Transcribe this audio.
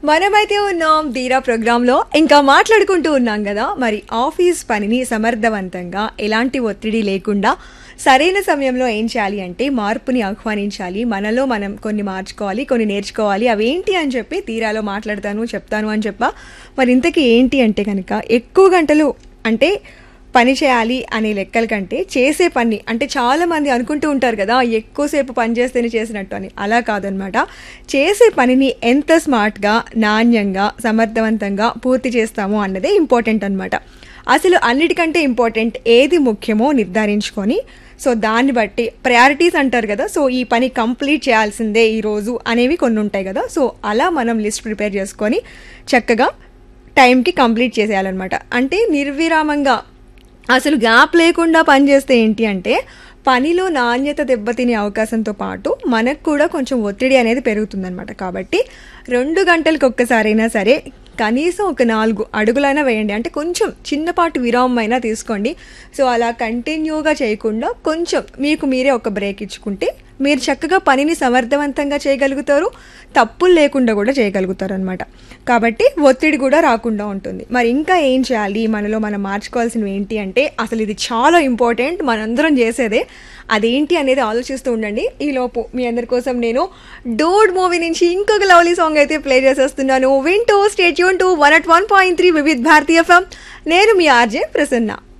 మనమైతే ఉన్నాం ధీరా ప్రోగ్రాంలో ఇంకా మాట్లాడుకుంటూ ఉన్నాం కదా మరి ఆఫీస్ పనిని సమర్థవంతంగా ఎలాంటి ఒత్తిడి లేకుండా సరైన సమయంలో ఏం చేయాలి అంటే మార్పుని ఆహ్వానించాలి మనలో మనం కొన్ని మార్చుకోవాలి కొన్ని నేర్చుకోవాలి అవేంటి అని చెప్పి తీరాలో మాట్లాడతాను చెప్తాను అని చెప్పా మరి ఇంతకీ ఏంటి అంటే కనుక ఎక్కువ గంటలు అంటే పని చేయాలి అనే లెక్కల కంటే చేసే పని అంటే చాలా మంది అనుకుంటూ ఉంటారు కదా ఎక్కువసేపు పని చేస్తేనే చేసినట్టు అని అలా కాదనమాట చేసే పనిని ఎంత స్మార్ట్గా నాణ్యంగా సమర్థవంతంగా పూర్తి చేస్తామో అన్నదే ఇంపార్టెంట్ అనమాట అసలు అన్నిటికంటే ఇంపార్టెంట్ ఏది ముఖ్యమో నిర్ధారించుకొని సో దాన్ని బట్టి ప్రయారిటీస్ అంటారు కదా సో ఈ పని కంప్లీట్ చేయాల్సిందే ఈరోజు అనేవి కొన్ని ఉంటాయి కదా సో అలా మనం లిస్ట్ ప్రిపేర్ చేసుకొని చక్కగా టైంకి కంప్లీట్ చేసేయాలన్నమాట అంటే నిర్విరామంగా అసలు గ్యాప్ లేకుండా పనిచేస్తే ఏంటి అంటే పనిలో నాణ్యత దెబ్బతినే అవకాశంతో పాటు మనకు కూడా కొంచెం ఒత్తిడి అనేది పెరుగుతుందన్నమాట కాబట్టి రెండు గంటలకు ఒక్కసారైనా సరే కనీసం ఒక నాలుగు అడుగులైనా వేయండి అంటే కొంచెం చిన్నపాటి విరామం అయినా తీసుకోండి సో అలా కంటిన్యూగా చేయకుండా కొంచెం మీకు మీరే ఒక బ్రేక్ ఇచ్చుకుంటే మీరు చక్కగా పనిని సమర్థవంతంగా చేయగలుగుతారు తప్పులు లేకుండా కూడా చేయగలుగుతారు అనమాట కాబట్టి ఒత్తిడి కూడా రాకుండా ఉంటుంది మరి ఇంకా ఏం చేయాలి మనలో మనం మార్చుకోవాల్సినవి ఏంటి అంటే అసలు ఇది చాలా ఇంపార్టెంట్ మనందరం చేసేదే అదేంటి అనేది ఆలోచిస్తూ ఉండండి ఈలోపు మీ అందరి కోసం నేను డోడ్ మూవీ నుంచి ఇంకొక లవ్లీ సాంగ్ అయితే ప్లే చేసేస్తున్నాను వింటూ stay tune to one at one point three Vividh Bharatiya FM నేను మీ ఆర్జే ప్రసన్న